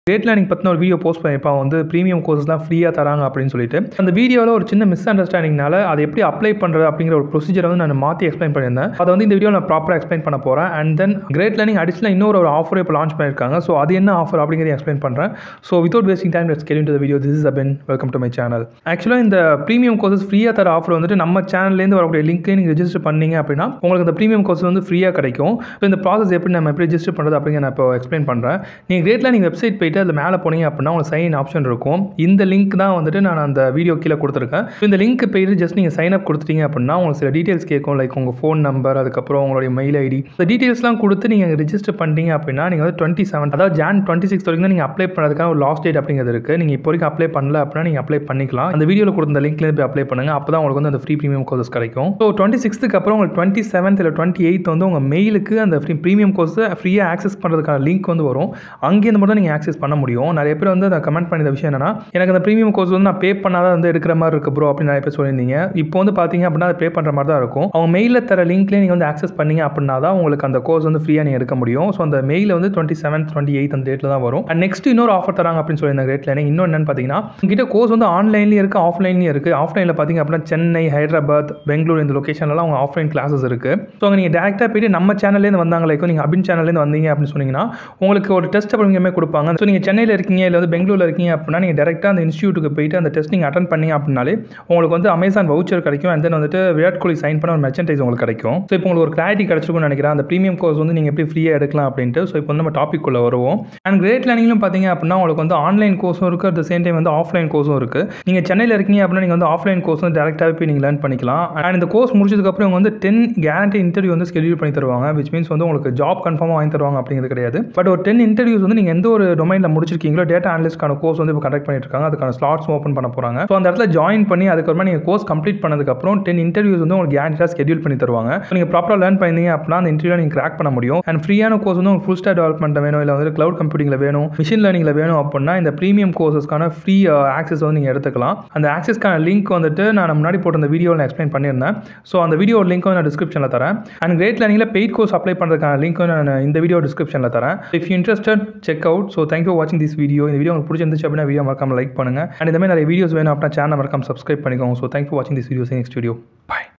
great learning பற்றின ஒரு video post பண்ணியிருப்பான் வந்து ப்ரீமியம் கோர்சஸ்லாம் ஃப்ரீயாக தராங்க அப்படின்னு சொல்லிட்டு அந்த வீடியோவில் ஒரு சின்ன மிஸ் அண்டர்ஸ்டாண்டிங்னால அதை எப்படி அப்ளை பண்ணுறது அப்படிங்கிற ஒரு ப்ரொசீஜரை வந்து நான் மாற்றி எக்ஸ்பிளைன் பண்ணியிருந்தேன் அதை வந்து இந்த வீடியோ நான் ப்ராப்பராக எக்ஸ்பிளைன் பண்ண போகிறேன் அண்ட் தென் கிரேட் லேர்னிங் அடிஷனலாக இன்னொரு ஒரு ஆஃபர் இப்போ லான்ச் பண்ணியிருக்காங்க ஸோ அது என்ன ஆஃபர் அப்படிங்கிறத எக்ஸ்பிளைன் பண்ணுறேன் so without wasting time let's get to video this is அபென் வெல்கம் டு மை சேனல் ஆக்சுவலாக இந்த ப்ரீமியம் கோர்சஸ் ஃப்ரீயாக தர ஆஃபர் வந்துட்டு நம்ம சேனல்லேருந்து வரக்கூடிய லிங்க்லேயே நீங்கள் ரெஜிஸ்டர் பண்ணீங்க அப்படின்னா உங்களுக்கு இந்த ப்ரீமியம் கோர்ஸ் வந்து ஃப்ரீயாக கிடைக்கும் ஸோ இந்த ப்ராசஸ் எப்படி நம்ம எப்படி ரெஜிஸ்டர் பண்ணுறது அப்படிங்கிற நான் இப்போ எக்ஸ்பிளைன் பண்ணுறேன் நீங்கள் கிரேட் லேர்னிங் வெப்சைட் போயிட்டு அதில் மேலே போனீங்க அப்படின்னா உங்களுக்கு சைன் ஆப்ஷன் இருக்கும் இந்த லிங்க் தான் வந்துட்டு நான் அந்த வீடியோ கீழே கொடுத்துருக்கேன் ஸோ இந்த லிங்க் போயிட்டு ஜஸ்ட் நீங்கள் சைன் அப் கொடுத்துட்டீங்க அப்படின்னா உங்களுக்கு சில டீட்டெயில்ஸ் கேட்கும் லைக் உங்கள் ஃபோன் நம்பர் அதுக்கப்புறம் உங்களுடைய மெயில் ஐடி இந்த டீட்டெயில்ஸ்லாம் கொடுத்து நீங்கள் ரெஜிஸ்டர் பண்ணிட்டீங்க அப்படின்னா நீங்கள் வந்து டுவெண்ட்டி செவன் அதாவது ஜான் டுவெண்ட்டி சிக்ஸ் வரைக்கும் தான் நீங்கள் அப்ளை பண்ணுறதுக்கான ஒரு லாஸ்ட் டேட் அப்படிங்கிறது இருக்குது நீங்கள் இப்போ வரைக்கும் அப்ளை பண்ணல அப்படின்னா நீங்கள் அப்ளை பண்ணிக்கலாம் அந்த வீடியோவில் கொடுத்த லிங்க்லேருந்து போய் அப்ளை பண்ணுங்கள் அப்போ தான் உங்களுக்கு வந்து அந்த ஃப்ரீ ப்ரீமியம் கோர்சஸ் கிடைக்கும் ஸோ டுவெண்ட்டி சிக்ஸ்த்துக்கு அப்புறம் உங்களுக்கு டுவெண்ட்டி செவன்த் இல்லை டுவெண்ட்டி எயித் வந்து உங்கள் மெயிலுக்கு அந்த ஃப்ரீ ப்ரீமியம் கோர்ஸை ஃப்ரீயாக ஆக்சஸ் பண்ணுறதுக்கான லிங்க் வந்து வரும் அங்கேருந்து மட்டும் நீங்கள் ஆக்சஸ் பண்ண முடியும் நிறைய பேர் வந்து அதை கமெண்ட் பண்ணிய விஷயம் என்னன்னா எனக்கு அந்த ப்ரீமியம் கோர்ஸ் வந்து நான் பே பண்ணாதான் வந்து எடுக்கிற மாதிரி இருக்கு ப்ரோ அப்படின்னு நிறைய பேர் சொல்லியிருந்தீங்க இப்போ வந்து பார்த்தீங்க அப்படின்னா அதை பே பண்ணுற மாதிரி தான் இருக்கும் அவங்க மெயிலில் தர லிங்க்லேயே நீங்கள் வந்து ஆக்சஸ் பண்ணீங்க அப்படின்னா தான் உங்களுக்கு அந்த கோர்ஸ் வந்து ஃப்ரீயாக நீங்கள் எடுக்க முடியும் ஸோ அந்த மெயில் வந்து டுவெண்ட்டி செவன் டுவெண்ட்டி எயித் அந்த டேட்டில் தான் வரும் அண்ட் நெக்ஸ்ட் இன்னொரு ஆஃபர் தராங்க அப்படின்னு சொல்லியிருந்தாங்க ரேட்டில் எனக்கு இன்னொன்று என்னன்னு பார்த்தீங்கன்னா உங்ககிட்ட கோர்ஸ் வந்து ஆன்லைன்லேயும் இருக்குது ஆஃப்லைன்லேயும் இருக்குது ஆஃப்லைனில் பார்த்தீங்க அப்படின்னா சென்னை ஹைதராபாத் பெங்களூர் இந்த லொக்கேஷன்லாம் அவங்க ஆஃப்லைன் கிளாஸஸ் இருக்குது ஸோ அங்கே நீங்கள் டேரெக்டாக போயிட்டு நம்ம சேனல்லேருந்து வந்தாங்க லைக் நீங்கள் அபின் சேனல்லேருந்து வந்தீங்க அப்படின்னு சொன்னீங்கன்னா உங்களுக்கு ஒரு டெஸ்ட் அப்படிங்கிற கொடுப்பாங்க ஸோ நீங்கள் சென்னையில் இருக்கீங்க இல்லை வந்து பெங்களூரில் இருக்கீங்க அப்படின்னா நீங்கள் டேரெக்டாக அந்த இன்ஸ்டியூட்டுக்கு போயிட்டு அந்த டெஸ்ட் நீங்கள் அட்டன் பண்ணீங்க அப்படின்னாலே உங்களுக்கு வந்து அமேசான் வவுச்சர் கிடைக்கும் அண்ட் தென் வந்துட்டு விராட் கோலி சைன் பண்ண ஒரு மெர்ச்சன்டைஸ் உங்களுக்கு கிடைக்கும் ஸோ இப்போ உங்களுக்கு ஒரு கிளாரிட்டி கிடச்சிருக்கும்னு நினைக்கிறேன் அந்த ப்ரீமியம் கோர்ஸ் வந்து நீங்கள் எப்படி ஃப்ரீயாக எடுக்கலாம் அப்படின்ட்டு ஸோ இப்போ வந்து நம்ம டாபிக் உள்ள வருவோம் அண்ட் கிரேட் லேர்னிங்லும் பார்த்தீங்க அப்படின்னா உங்களுக்கு வந்து ஆன்லைன் கோர்ஸும் இருக்குது அட் த சேம் டைம் வந்து ஆஃப்லைன் கோர்ஸும் இருக்குது நீங்கள் சென்னையில் இருக்கீங்க அப்படின்னா நீங்கள் வந்து ஆஃப்லைன் கோர்ஸ் வந்து டேரெக்டாகவே போய் நீங்கள் லேர்ன் பண்ணிக்கலாம் அண்ட் இந்த கோர்ஸ் முடிச்சதுக்கப்புறம் இவங்க வந்து டென் கேரண்டி இன்டர்வியூ வந்து ஸ்கெடியூல் பண்ணி தருவாங்க விச் மீன்ஸ் வந்து உங்களுக்கு ஜாப் கன்ஃபார்மாக வாங்கி தருவாங்க அப்படிங்கிறது கிடையாது பட் ஒரு டென் இன்டர்வியூஸ் வந்து நீங்கள் எந்த ஒரு டொமைனில் முடிச்சிருக்கீங்களோ டேட்டா அனலிஸ்ட்கான கோர்ஸ் வந்து இப்போ கண்டக்ட் பண்ணிட்டு இருக்காங்க அதுக்கான ஸ்லாட்ஸ் ஓப்பன் பண்ண போகிறாங்க ஸோ அந்த இடத்துல ஜாயின் பண்ணி அதுக்கப்புறமா நீங்கள் கோர்ஸ் கம்ப்ளீட் பண்ணதுக்கப்புறம் டென் இன்டர்வியூஸ் வந்து உங்களுக்கு கேரண்டியாக ஸ்கெடியூல் பண்ணி தருவாங்க ஸோ நீங்கள் ப்ராப்பராக லேர்ன் பண்ணிங்க அப்படின்னா அந்த இன்டர்வியூ நீங்கள் கிராக் பண்ண முடியும் அண்ட் ஃப்ரீயான கோர்ஸ் வந்து உங்களுக்கு ஃபுல் ஸ்டாக் டெவலப்மெண்ட் வேணும் இல்லை வந்து க்ளவுட் கம்ப்யூட்டிங்கில் வேணும் மிஷின் லேர்னிங்கில் வேணும் அப்படின்னா இந்த ப்ரீமியம் கோர்சஸ்க்கான ஃப்ரீ ஆக்சஸ் வந்து நீங்கள் எடுத்துக்கலாம் அந்த ஆக்சஸ்க்கான லிங்க் வந்துட்டு நான் முன்னாடி போட்ட அந்த வீடியோவில் எக்ஸ்பிளைன் பண்ணியிருந்தேன் ஸோ அந்த வீடியோ லிங்க் வந்து நான் டிஸ்கிரிப்ஷனில் தரேன் அண்ட் கிரேட் லேர்னிங்கில் பெய்ட் கோர்ஸ் அப்ளை பண்ணுறதுக்கான லிங்க் வந்து நான் இந்த வீடியோ டிஸ்கிரிப்ஷனில் தரேன் if you interested check out so thank you வாட்சிங் திஸ் வீடியோ இந்த வீடியோ உங்களுக்கு பிடிச்சிருந்துச்சு அப்படின்னா வீடியோ மறக்காம லைக் பண்ணுங்கள் அண்ட் இந்த மாதிரி நிறைய வீடியோஸ் வேணும் அப்படின்னா சேனல் மறக்காம சப்ஸ்கிரைப் பண்ணிக்கோங்க ஸோ தேங்க்யூ வாட்சிங் this videos next video bye